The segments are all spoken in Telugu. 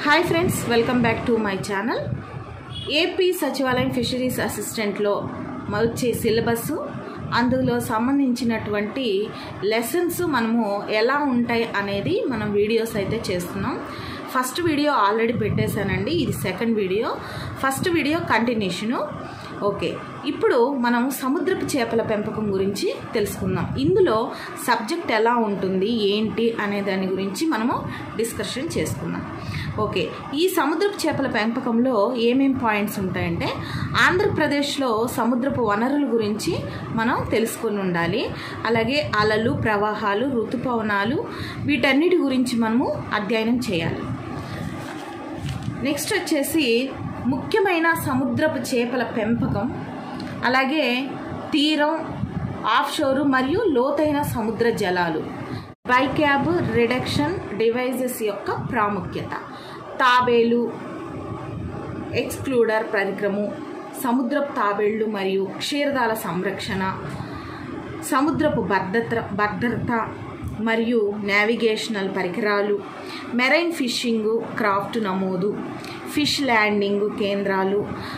hi friends welcome back to my channel AP సచివాలయం ఫిషరీస్ అసిస్టెంట్లో వచ్చే సిలబస్ అందులో సంబంధించినటువంటి లెసన్స్ మనము ఎలా ఉంటాయి అనేది మనం వీడియోస్ అయితే చేస్తున్నాం ఫస్ట్ వీడియో ఆల్రెడీ పెట్టేశానండి ఇది second video first video continuation okay ఇప్పుడు మనం సముద్రపు చేపల పెంపకం గురించి తెలుసుకుందాం ఇందులో సబ్జెక్ట్ ఎలా ఉంటుంది ఏంటి అనే దాని గురించి మనము డిస్కషన్ చేసుకుందాం ఓకే ఈ సముద్రపు చేపల పెంపకంలో ఏమేం పాయింట్స్ ఉంటాయంటే ఆంధ్రప్రదేశ్లో సముద్రపు వనరుల గురించి మనం తెలుసుకొని ఉండాలి అలాగే అలలు ప్రవాహాలు ఋతుపవనాలు వీటన్నిటి గురించి మనము అధ్యయనం చేయాలి నెక్స్ట్ వచ్చేసి ముఖ్యమైన సముద్రపు చేపల పెంపకం అలాగే తీరం ఆఫ్షోరు మరియు లోతైన సముద్ర జలాలు బైక్యాబ్ రిడక్షన్ డివైజెస్ యొక్క ప్రాముఖ్యత తాబేలు ఎక్స్క్లూడర్ పరికరము సముద్రపు తాబేళ్లు మరియు క్షీరదాల సంరక్షణ సముద్రపు భద్రత భద్రత మరియు నావిగేషనల్ పరికరాలు మెరైన్ ఫిషింగ్ క్రాఫ్ట్ నమోదు ఫిష్ ల్యాండింగ్ కేంద్రాలు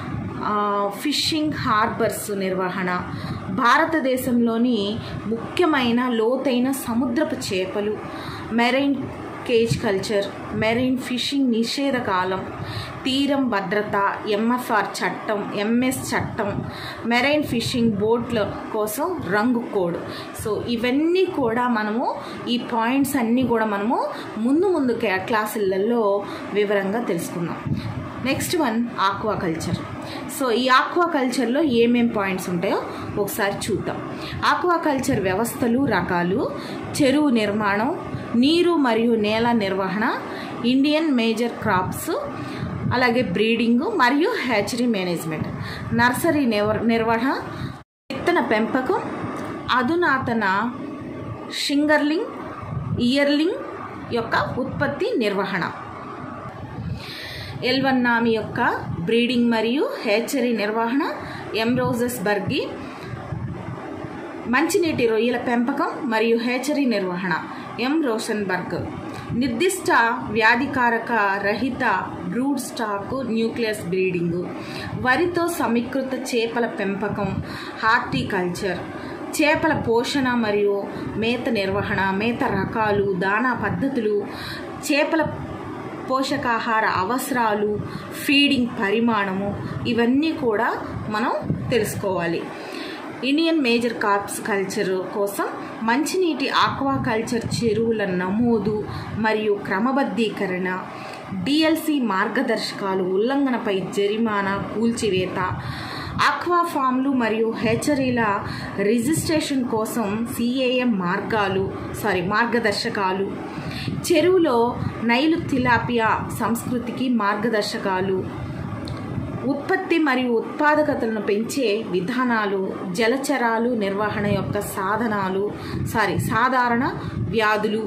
ఫిషింగ్ హార్బర్స్ నిర్వహణ భారతదేశంలోని ముఖ్యమైన లోతైన సముద్రపు చేపలు marine cage culture marine fishing నిషేధ కాలం తీరం భద్రత ఎంఎఫ్ఆర్ చట్టం ఎంఎస్ చట్టం మెరైన్ ఫిషింగ్ బోట్ల కోసం రంగు కోడ్ సో ఇవన్నీ కూడా మనము ఈ పాయింట్స్ అన్నీ కూడా మనము ముందు ముందు క్లాసులలో వివరంగా తెలుసుకుందాం next one aquaculture so ఈ ఆక్వా కల్చర్లో ఏమేం పాయింట్స్ ఉంటాయో ఒకసారి చూద్దాం ఆక్వా కల్చర్ వ్యవస్థలు రకాలు చెరువు నిర్మాణం నీరు మరియు నేల నిర్వహణ ఇండియన్ మేజర్ క్రాప్స్ అలాగే బ్రీడింగ్ మరియు హ్యాచరీ మేనేజ్మెంట్ నర్సరీ నిర్వహణ విత్తన పెంపకం అధునాతన షింగర్లింగ్ ఇయర్లింగ్ యొక్క ఉత్పత్తి నిర్వహణ ఎల్వన్నామి యొక్క బ్రీడింగ్ మరియు హేచరీ నిర్వహణ ఎంరోజెస్ బర్గి మంచినీటి రొయ్యల పెంపకం మరియు హేచరీ నిర్వహణ ఎం రోషన్బర్గ్ నిర్దిష్ట వ్యాధికారక రహిత బ్రూడ్ స్టాక్ న్యూక్లియస్ బ్రీడింగ్ వరితో సమీకృత చేపల పెంపకం హార్టికల్చర్ చేపల పోషణ మరియు మేత నిర్వహణ మేత రకాలు దానా పద్ధతులు చేపల పోషకాహార అవసరాలు ఫీడింగ్ పరిమాణము ఇవన్నీ కూడా మనం తెలుసుకోవాలి ఇండియన్ మేజర్ కార్ప్స్ కల్చర్ కోసం మంచినీటి ఆక్వాకల్చర్ చెరువుల నమోదు మరియు క్రమబద్ధీకరణ డిఎల్సి మార్గదర్శకాలు ఉల్లంఘనపై జరిమానా కూల్చివేత ఆక్వా ఫామ్లు మరియు హెచరీల రిజిస్ట్రేషన్ కోసం సిఏఎం మార్గాలు సారీ మార్గదర్శకాలు చెరువులో నైలు తిలాపియా సంస్కృతికి మార్గదర్శకాలు ఉత్పత్తి మరియు ఉత్పాదకతలను పెంచే విధానాలు జలచరాలు నిర్వహణ యొక్క సాధనాలు సారీ సాధారణ వ్యాధులు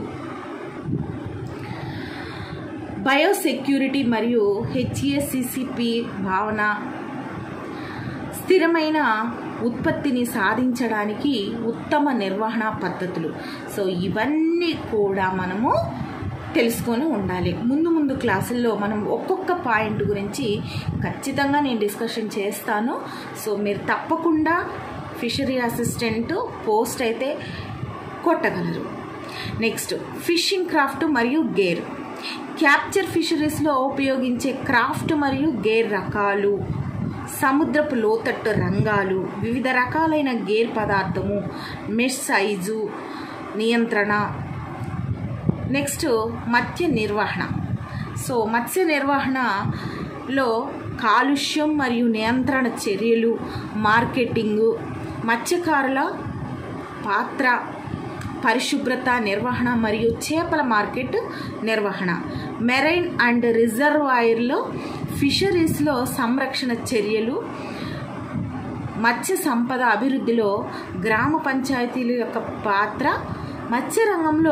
బయోసెక్యూరిటీ మరియు హెచ్ఈఎస్సిసిపి భావన స్థిరమైన ఉత్పత్తిని సాధించడానికి ఉత్తమ నిర్వహణ పద్ధతులు సో ఇవన్నీ కూడా మనము తెలుసుకొని ఉండాలి ముందు ముందు క్లాసుల్లో మనం ఒక్కొక్క పాయింట్ గురించి ఖచ్చితంగా నేను డిస్కషన్ చేస్తాను సో మీరు తప్పకుండా ఫిషరీ అసిస్టెంట్ పోస్ట్ అయితే కొట్టగలరు నెక్స్ట్ ఫిషింగ్ క్రాఫ్ట్ మరియు గేర్ క్యాప్చర్ ఫిషరీస్లో ఉపయోగించే క్రాఫ్ట్ మరియు గేర్ రకాలు సముద్రపు లోతట్టు రంగాలు వివిధ రకాలైన గేర్ పదార్థము మెష్ సైజు నియంత్రణ నెక్స్ట్ మత్స్య నిర్వహణ సో మత్స్య నిర్వహణలో కాలుష్యం మరియు నియంత్రణ చర్యలు మార్కెటింగు మత్స్యకారుల పాత్ర పరిశుభ్రత నిర్వహణ మరియు చేపల మార్కెట్ నిర్వహణ మెరైన్ అండ్ రిజర్వాయర్లో ఫిషరీస్లో సంరక్షణ చర్యలు మత్స్య సంపద అభివృద్ధిలో గ్రామ పంచాయతీల యొక్క పాత్ర మత్స్య రంగంలో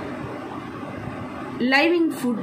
లైవింగ్ ఫుడ్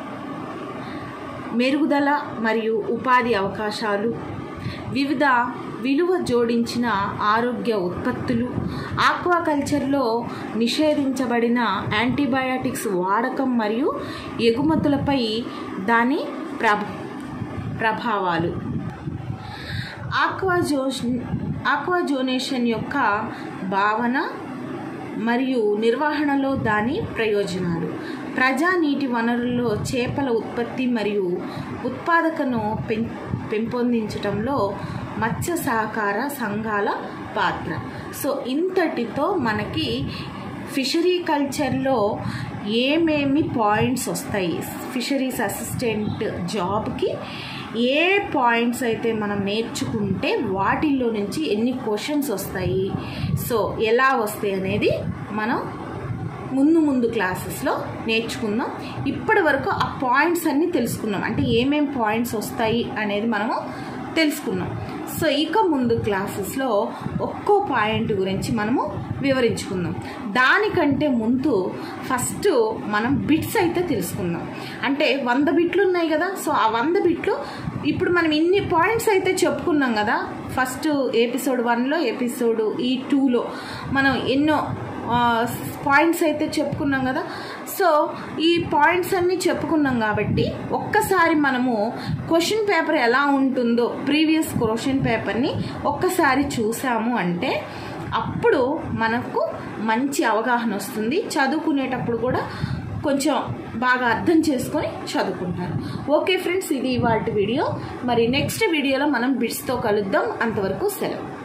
మెరుగుదల మరియు ఉపాధి అవకాశాలు వివిధ విలువ జోడించిన ఆరోగ్య ఉత్పత్తులు ఆక్వాకల్చర్లో నిషేధించబడిన యాంటీబయాటిక్స్ వాడకం మరియు ఎగుమతులపై దాని ప్రభ ప్రభావాలు ఆక్వాజోష్ ఆక్వాజోనేషన్ యొక్క భావన మరియు నిర్వహణలో దాని ప్రయోజనాలు ప్రజా నీటి వనరుల్లో చేపల ఉత్పత్తి మరియు ఉత్పాదకను పెం పెంపొందించడంలో మత్స్య సహకార సంఘాల పాత్ర సో ఇంతటితో మనకి ఫిషరీ కల్చర్లో ఏమేమి పాయింట్స్ వస్తాయి ఫిషరీస్ అసిస్టెంట్ జాబ్కి ఏ పాయింట్స్ అయితే మనం నేర్చుకుంటే వాటిల్లో నుంచి ఎన్ని క్వశ్చన్స్ వస్తాయి సో ఎలా వస్తాయి అనేది మనం ముందు ముందు క్లాసెస్లో నేర్చుకుందాం ఇప్పటి వరకు ఆ పాయింట్స్ అన్నీ తెలుసుకున్నాం అంటే ఏమేం పాయింట్స్ వస్తాయి అనేది మనము తెలుసుకున్నాం సో ఇక ముందు క్లాసెస్లో ఒక్కో పాయింట్ గురించి మనము వివరించుకుందాం దానికంటే ముందు ఫస్ట్ మనం బిట్స్ అయితే తెలుసుకుందాం అంటే వంద బిట్లు ఉన్నాయి కదా సో ఆ వంద బిట్లు ఇప్పుడు మనం ఇన్ని పాయింట్స్ అయితే చెప్పుకున్నాం కదా ఫస్ట్ ఎపిసోడ్ వన్లో ఎపిసోడ్ ఈ టూలో మనం ఎన్నో పాయింట్స్ అయితే చెప్పుకున్నాం కదా సో ఈ పాయింట్స్ అన్నీ చెప్పుకున్నాం కాబట్టి ఒక్కసారి మనము క్వశ్చన్ పేపర్ ఎలా ఉంటుందో ప్రీవియస్ క్వశ్చన్ పేపర్ని ఒక్కసారి చూసాము అంటే అప్పుడు మనకు మంచి అవగాహన వస్తుంది చదువుకునేటప్పుడు కూడా కొంచెం బాగా అర్థం చేసుకొని చదువుకుంటారు ఓకే ఫ్రెండ్స్ ఇది వాటి వీడియో మరి నెక్స్ట్ వీడియోలో మనం బిట్స్తో కలుద్దాం అంతవరకు సెలవు